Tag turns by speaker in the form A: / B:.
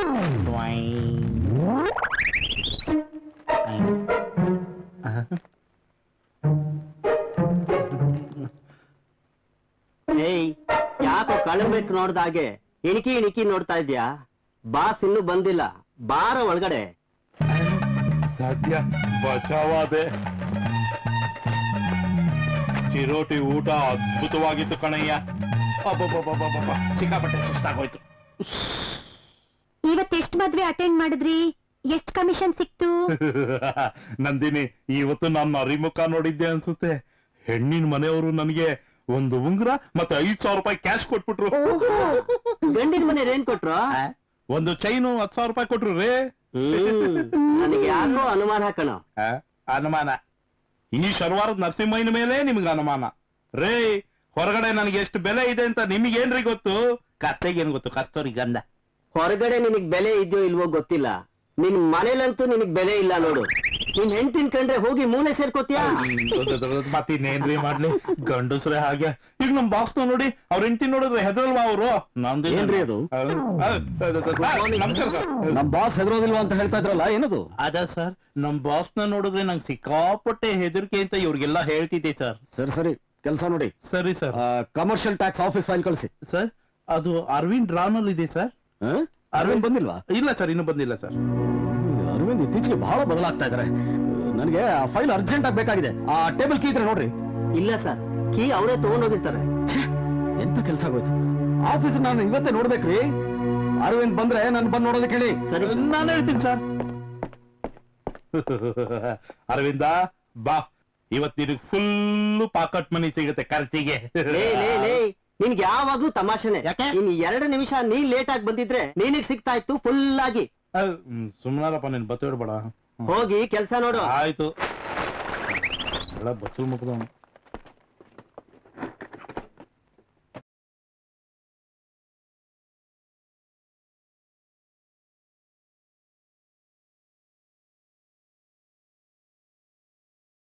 A: ಏಯ್ ಯಾಕೋ ಕಳಂಬೇಕು ನೋಡ್ದ ಹಾಗೆ ಇಣಿಕಿ ಇಣಿಕಿ ನೋಡ್ತಾ ಇದ್ಯಾ ಬಾಸ್ ಇನ್ನೂ ಬಂದಿಲ್ಲ ಬಾರ ಒಳಗಡೆ
B: ಸದ್ಯ ಬಚಾವಾದೆ ಚಿರೋಟಿ ಊಟ ಅದ್ಭುತವಾಗಿತ್ತು ಕಣಯ್ಯ ಅಬ್ಬಬ್ಬಬ್ಬಬ್ಬಬ್ಬ, ಸಿಕ್ಕಾಪಟ್ಟೆ ಸುಸ್ತಾಗೋಯ್ತು
C: ಇವತ್ ಎಷ್ಟ್ ಮದ್ವೆ ಅಟೆಂಡ್ ಮಾಡಿದ್ರಿ ಎಷ್ಟ್ ಕಮಿಷನ್ ಸಿಕ್ತು
B: ನಂದಿನಿ ಇವತ್ತು ನನ್ನ ಅರಿಮುಖ ನೋಡಿದ್ದೆ ಅನ್ಸುತ್ತೆ ಹೆಣ್ಣಿನ ಮನೆಯವರು ನನಗೆ ಒಂದು ಉಂಗುರ ಮತ್ತೆ ಐದ್ ಸಾವಿರ ರೂಪಾಯಿ ಕ್ಯಾಶ್ ಕೊಟ್ಬಿಟ್ರು
A: ಗಂಡಿನ ಮನೆ ಏನ್ ಕೊಟ್ರು
B: ಒಂದು ಚೈನು ಹತ್ತು ಸಾವಿರ ರೂಪಾಯಿ ಕೊಟ್ರು ರೇ
A: ಹ್ಮ್ ನನಗೆ ಯಾಕೋ ಅನುಮಾನ ಕಣ
B: ಆ, ಅನುಮಾನ ಈ ಶನಿವಾರದ ನರಸಿಂಹಯ್ಯನ ಮೇಲೆ ನಿಮ್ಗೆ ಅನುಮಾನ ರೇ ಹೊರಗಡೆ ನನಗೆ ಎಷ್ಟು ಬೆಲೆ ಇದೆ ಅಂತ ನಿಮಗೇನ್ರಿ ಗೊತ್ತು ಕತ್ತೆಗೇನ್ ಗೊತ್ತು ಕಸ್ತೂರಿ ಗಂಧ
A: ಹೊರಗಡೆ ನಿನಗ್ ಬೆಲೆ ಇದೆಯೋ ಇಲ್ವೋ ಗೊತ್ತಿಲ್ಲ ನಿನ್ ಮನೇಲಂತೂ ನಿನಗ್ ಬೆಲೆ ಇಲ್ಲ ನೋಡು ನಿನ್ ಹೆಂಡ್ತಿನ್ ಕಂಡ್ರೆ ಹೋಗಿ ಮೂಲೆ ಸೇರ್ಕೋತೀಯಾ
B: ಮತ್ತಿನ್ನೇನ್ರಿ ಮಾಡ್ಲಿ ಗಂಡಸ್ರೆ ಹಾಗೆ ಈಗ ನಮ್ ಬಾಸ್ನ ನೋಡಿ ಅವ್ರ ಹೆಂಡತಿ ನೋಡಿದ್ರೆ ಹೆದರಲ್ವಾ ಅವರು ನಮ್ದು
A: ಏನ್ರಿ ಅದು?
B: ನಮಸ್ಕಾರ
D: ನಮ್ ಬಾಸ್ ಹೆದರೋದಿಲ್ವಾ ಅಂತ ಹೇಳ್ತಾ ಇದ್ರಲ್ಲ ಏನದು
B: ಅದ ಸರ್ ನಮ್ ಬಾಸ್ನ ನೋಡಿದ್ರೆ ನಂಗೆ ಸಿಕ್ಕಾಪಟ್ಟೆ ಹೆದರಿಕೆ ಅಂತ ಇವ್ರಿಗೆಲ್ಲ ಹೇಳ್ತಿದ್ದೆ ಸರ್
D: ಸರಿ ಸರಿ ಕೆಲಸ ನೋಡಿ
B: ಸರಿ sir
D: commercial tax office file ಕಳಿಸಿ
B: ಸರ್ ಅದು ಅರವಿಂದ್ ರಾನಲ್ ಇದೆ ಸರ್
D: ಅರವಿಂದ್ ಬಂದಿಲ್ವಾ
B: ಇಲ್ಲ ಸರ್ ಇನ್ನು ಬಂದಿಲ್ಲ ಸರ್
D: ಅರವಿಂದ್ ಇತ್ತೀಚೆಗೆ ಬಹಳ ಬದಲಾಗ್ತಾ ಇದಾರೆ ನನಗೆ ಆ ಫೈಲ್ ಅರ್ಜೆಂಟ್ ಆಗಿ ಬೇಕಾಗಿದೆ ಆ ಟೇಬಲ್ ಕೀ ಇದ್ರೆ ನೋಡ್ರಿ
A: ಇಲ್ಲ ಸರ್ ಕೀ ಅವರೇ ತಗೊಂಡೋಗಿರ್ತಾರೆ
D: ಛೆ, ಎಂತ ಕೆಲಸ ಆಗೋಯ್ತು ಆಫೀಸ್ ನಾನು ಇವತ್ತೇ ನೋಡ್ಬೇಕ್ರಿ ಅರವಿಂದ್ ಬಂದ್ರೆ ನಾನು ಬಂದ್ ನೋಡೋದಕ್ಕೆ ಹೇಳಿ
A: ಸರಿ
B: ನಾನು ಹೇಳ್ತೀನಿ ಸರ್ ಅರವಿಂದ ಬಾ ಇವತ್ತು ನಿನಗೆ ಫುಲ್ ಪಾಕೆಟ್ ಮನಿ ಸಿಗುತ್ತೆ ಖರ್ಚಿಗೆ
A: ಲೇ ಲೇ ಲೇ ನಿನ್ಗೆ ಯಾವಾಗ್ಲೂ ತಮಾಷೆನೆ
B: ಯಾಕೆ?
A: ಇನ್ ಎರಡು ನಿಮಿಷ ನೀ ಲೇಟ್ ಆಗಿ ಬಂದಿದ್ರೆ ನಿನಗ್ ಸಿಗ್ತಾ ಇತ್ತು ಫುಲ್ ಆಗಿ
B: ಸುಮ್ಮನಾರಪ್ಪ ನೀನ್ ಬತ್ತು ಇಡ್ಬೇಡ
A: ಹೋಗಿ ಕೆಲ್ಸ ನೋಡು
B: ಆಯ್ತು ಎಲ್ಲ ಬತ್ತಲ್ ಮುಗ್ದವನು